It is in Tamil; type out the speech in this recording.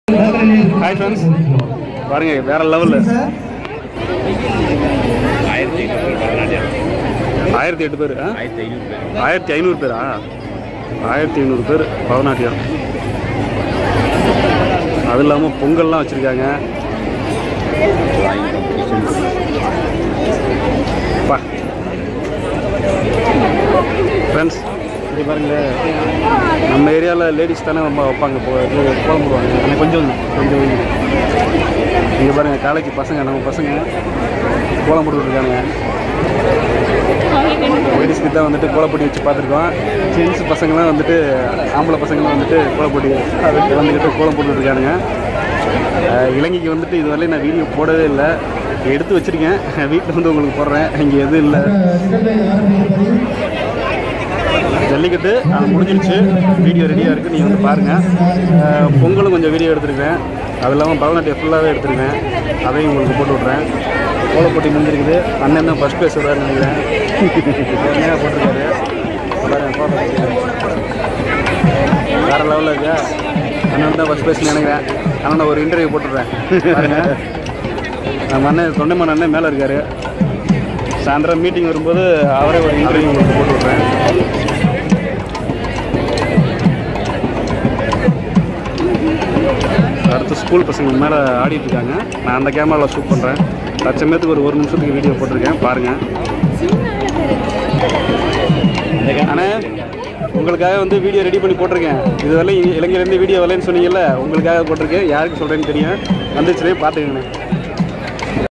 ஹாய் ஃப்ரெண்ட்ஸ் பாருங்க வேற லெவலில் ஆயிரத்தி எட்டு பேர் ஆ? ஆயிரத்தி ஐநூறு பேரா ஆயிரத்தி ஐநூறு பேர் பரதநாட்டியம் அது இல்லாமல் பொங்கல்லாம் வச்சுருக்காங்க பா ஃப்ரெண்ட்ஸ் இது பாருங்களேன் நம்ம ஏரியாவில் லேடிஸ் தானே ரொம்ப வைப்பாங்க இப்போ இது கோலம் போடுவாங்க எனக்கு கொஞ்சம் கொஞ்சம் இங்கே பாருங்கள் காலேஜ் பசங்க நம்ம பசங்க கோலம் போட்டுருக்காங்க லேடிஸ்க்கு தான் வந்துட்டு கோலப்பொடி வச்சு பார்த்துருக்கோம் ஜென்ஸ் பசங்களாம் வந்துட்டு ஆம்பளை பசங்களாம் வந்துட்டு கோலப்பொடி வந்துக்கிட்டு கோலம் போட்டுருக்கானுங்க இலங்கைக்கு வந்துட்டு இதுவரையிலும் நான் வீடியோ போடவே இல்லை எடுத்து வச்சுருக்கேன் வீட்டில் வந்து உங்களுக்கு போடுறேன் இங்கே எதுவும் இல்லை ஜல்லிக்கட்டு அது முடிஞ்சிருச்சு வீடியோ ரெடியாக இருக்குது நீங்கள் வந்து பாருங்கள் பொங்கலும் கொஞ்சம் வீடியோ எடுத்திருக்கேன் அது இல்லாமல் பரதநாட்டியம் ஃபுல்லாகவே எடுத்திருக்கேன் அதையும் உங்களுக்கு போட்டு விட்றேன் கோலப்போட்டி முடிஞ்சிருக்குது அண்ணன் தான் ஃபஸ்ட் ப்ளேஸ் வருவார்னு நினைக்கிறேன் செம்மையாக போட்டிருக்காரு பாருங்க, photo. வேறு லெவலில் இருக்கா அண்ணன் தான் ஃபஸ்ட் ப்ளேஸ் நினைக்கிறேன் அண்ணன் ஒரு இன்டர்வியூ போட்டுடுறேன் பாருங்க நம்ம அண்ணன் தொண்டைமன் அண்ணன் மேலே இருக்காரு சாயந்தரம் மீட்டிங் வரும்போது அவரே ஒரு இன்டர்வியூ உங்களுக்கு போட்டு விட்றேன் அடுத்து ஸ்கூல் பசங்க மேலே ஆடிட்டு இருக்காங்க நான் அந்த கேமராவில் ஷூட் பண்ணுறேன் தச்சமயத்துக்கு ஒரு ஒரு நிமிஷத்துக்கு வீடியோ போட்டிருக்கேன் பாருங்கள் ஆனால் உங்களுக்காக வந்து வீடியோ ரெடி பண்ணி போட்டிருக்கேன் இது வரலையும் இலங்கையிலேருந்து வீடியோ வரலன்னு சொன்னீங்கல்ல உங்களுக்காக போட்டிருக்கேன் யாருக்கு சொல்கிறேன்னு தெரியும் வந்துச்சுனே பார்த்துக்கங்கண்ணே